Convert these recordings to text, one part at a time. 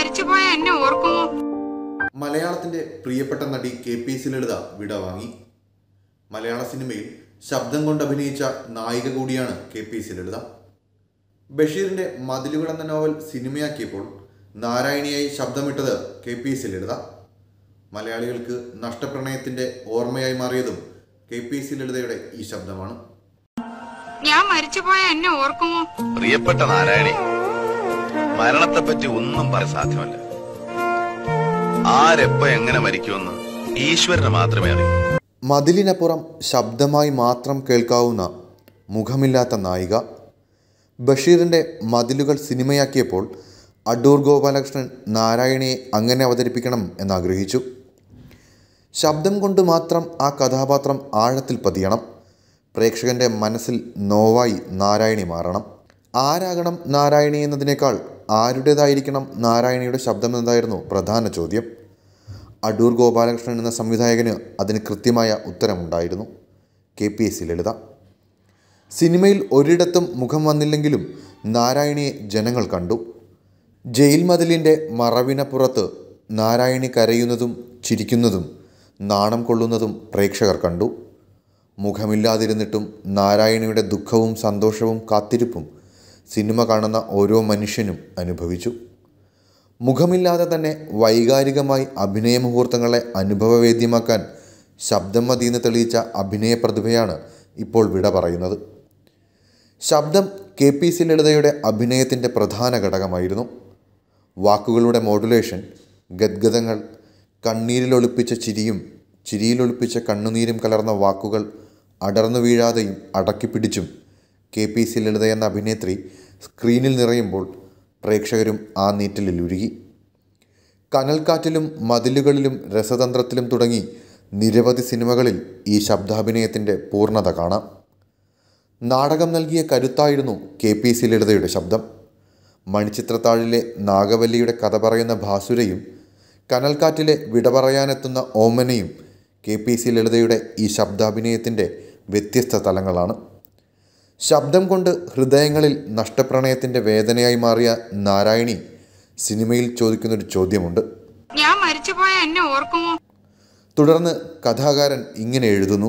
മരിച്ചുപോയ എന്നെ ഓർക്കുമോ മലയാളത്തിന്റെ പ്രിയപ്പെട്ട നടി കെ പി സി ലളിത വിട വാങ്ങി മലയാള സിനിമയിൽ ശബ്ദം കൊണ്ട് അഭിനയിച്ച നായിക കൂടിയാണ് കെ പി സി ലളിത ബഷീറിന്റെ മതിലുകൾ എന്ന നോവൽ സിനിമയാക്കിയപ്പോൾ നാരായണിയായി ശബ്ദമിട്ടത് കെ പി സി ലളിത മലയാളികൾക്ക് നഷ്ടപ്രണയത്തിന്റെ ഓർമ്മയായി മാറിയതും കെ പി സി ലളിതയുടെ ഈ ശബ്ദമാണ് ഞാൻ മരിച്ചുപോയ എന്നെ ഓർക്കുമോ പ്രിയപ്പെട്ട നാരായണി മരണത്തെപ്പറ്റി ഒന്നും പറയാൻ സാധ്യമല്ല ആരെപ്പ എങ്ങനെ മരിക്കുമെന്ന് ഈശ്വരന് മാത്രമേ അറിയൂ മതിലിനപ്പുറം ശബ്ദമായി മാത്രം കേൾക്കാവുന്ന മുഖമില്ലാത്ത നായിക ബഷീറിൻ്റെ മതിലുകൾ സിനിമയാക്കിയപ്പോൾ അടൂർ ഗോപാലകൃഷ്ണൻ നാരായണിയെ അങ്ങനെ അവതരിപ്പിക്കണം എന്നാഗ്രഹിച്ചു ശബ്ദം കൊണ്ട് മാത്രം ആ കഥാപാത്രം ആഴത്തിൽ പതിയണം പ്രേക്ഷകൻ്റെ മനസ്സിൽ നോവായി നാരായണി മാറണം ആരാകണം നാരായണി എന്നതിനേക്കാൾ ആരുടേതായിരിക്കണം നാരായണിയുടെ ശബ്ദം എന്നതായിരുന്നു പ്രധാന ചോദ്യം അടൂർ ഗോപാലകൃഷ്ണൻ എന്ന സംവിധായകന് അതിന് കൃത്യമായ ഉത്തരമുണ്ടായിരുന്നു K P S C Lalitha സിനിമയിൽ ഒരിടത്തും മുഖം വന്നില്ലെങ്കിലും നാരായണിയെ ജനങ്ങൾ കണ്ടു ജയിൽ മതിലിൻ്റെ മറവിനപ്പുറത്ത് നാരായണി കരയുന്നതും ചിരിക്കുന്നതും നാണം കൊള്ളുന്നതും പ്രേക്ഷകർ കണ്ടു മുഖമില്ലാതിരുന്നിട്ടും നാരായണിയുടെ ദുഃഖവും സന്തോഷവും കാത്തിരിപ്പും സിനിമ കാണുന്ന ഓരോ മനുഷ്യനും അനുഭവിച്ചു മുഖമില്ലാതെ തന്നെ വൈകാരികമായി അഭിനയ മുഹൂർത്തങ്ങളെ അനുഭവവേദ്യമാക്കാൻ ശബ്ദം മതിയെന്ന് തെളിയിച്ച അഭിനയ പ്രതിഭയാണ് ഇപ്പോൾ വിട പറയുന്നത് ശബ്ദം കെ പി സി ലളിതയുടെ അഭിനയത്തിൻ്റെ പ്രധാന ഘടകമായിരുന്നു വാക്കുകളുടെ മോഡുലേഷൻ ഗദ്ഗതങ്ങൾ കണ്ണീരിലൊളിപ്പിച്ച ചിരിയും ചിരിയിലൊളിപ്പിച്ച കണ്ണുനീരും കലർന്ന വാക്കുകൾ അടർന്നു വീഴാതെയും അടക്കിപ്പിടിച്ചും കെ പി സി ലളിത എന്ന അഭിനേത്രി സ്ക്രീനിൽ നിറയുമ്പോൾ പ്രേക്ഷകരും ആ നീറ്റലിൽ ഉരുകി കനൽക്കാറ്റിലും മതിലുകളിലും രസതന്ത്രത്തിലും തുടങ്ങി നിരവധി സിനിമകളിൽ ഈ ശബ്ദാഭിനയത്തിൻ്റെ പൂർണ്ണത കാണാം നാടകം നൽകിയ കരുത്തായിരുന്നു കെ പി സി ലളിതയുടെ ശബ്ദം മണിച്ചിത്രത്താഴിലെ നാഗവല്ലിയുടെ കഥ പറയുന്ന ഭാസുരയും കനൽക്കാറ്റിലെ വിട പറയാനെത്തുന്ന ഓമനയും കെ പി സി ലളിതയുടെ ഈ ശബ്ദാഭിനയത്തിൻ്റെ വ്യത്യസ്ത തലങ്ങളാണ് ശബ്ദം കൊണ്ട് ഹൃദയങ്ങളിൽ നഷ്ടപ്രണയത്തിൻ്റെ വേദനയായി മാറിയ നാരായണി സിനിമയിൽ ചോദിക്കുന്നൊരു ചോദ്യമുണ്ട് ഞാൻ മരിച്ചുപോയ എന്നെ ഓർക്കുമോ തുടർന്ന് കഥാകാരൻ ഇങ്ങനെ എഴുതുന്നു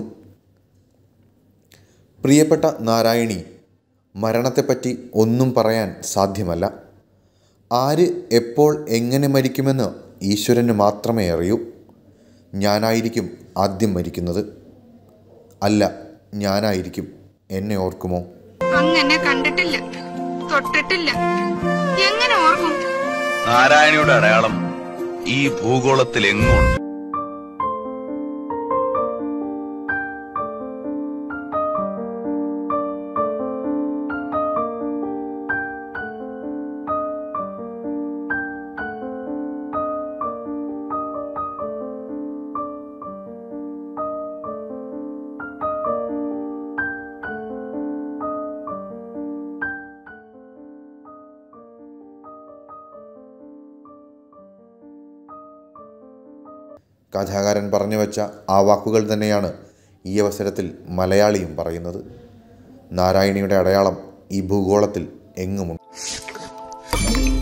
പ്രിയപ്പെട്ട നാരായണി മരണത്തെപ്പറ്റി ഒന്നും പറയാൻ സാധ്യമല്ല ആര് എപ്പോൾ എങ്ങനെ മരിക്കുമെന്ന് ഈശ്വരന് മാത്രമേ അറിയൂ ഞാനായിരിക്കും ആദ്യം മരിക്കുന്നത് അല്ല ഞാനായിരിക്കും എന്നെ ഓർക്കുമോ അങ്ങനെ കണ്ടിട്ടില്ല തൊട്ടിട്ടില്ല എങ്ങനെ ഓർക്കും നാരായണിയുടെ അടയാളം ഈ ഭൂഗോളത്തിൽ എങ്ങുണ്ട് കഥാകാരൻ പറഞ്ഞു വച്ച ആ വാക്കുകൾ തന്നെയാണ് ഈ അവസരത്തിൽ മലയാളിയും പറയുന്നത് നാരായണിയുടെ അടയാളം ഈ ഭൂഗോളത്തിൽ എങ്ങുമുണ്ട്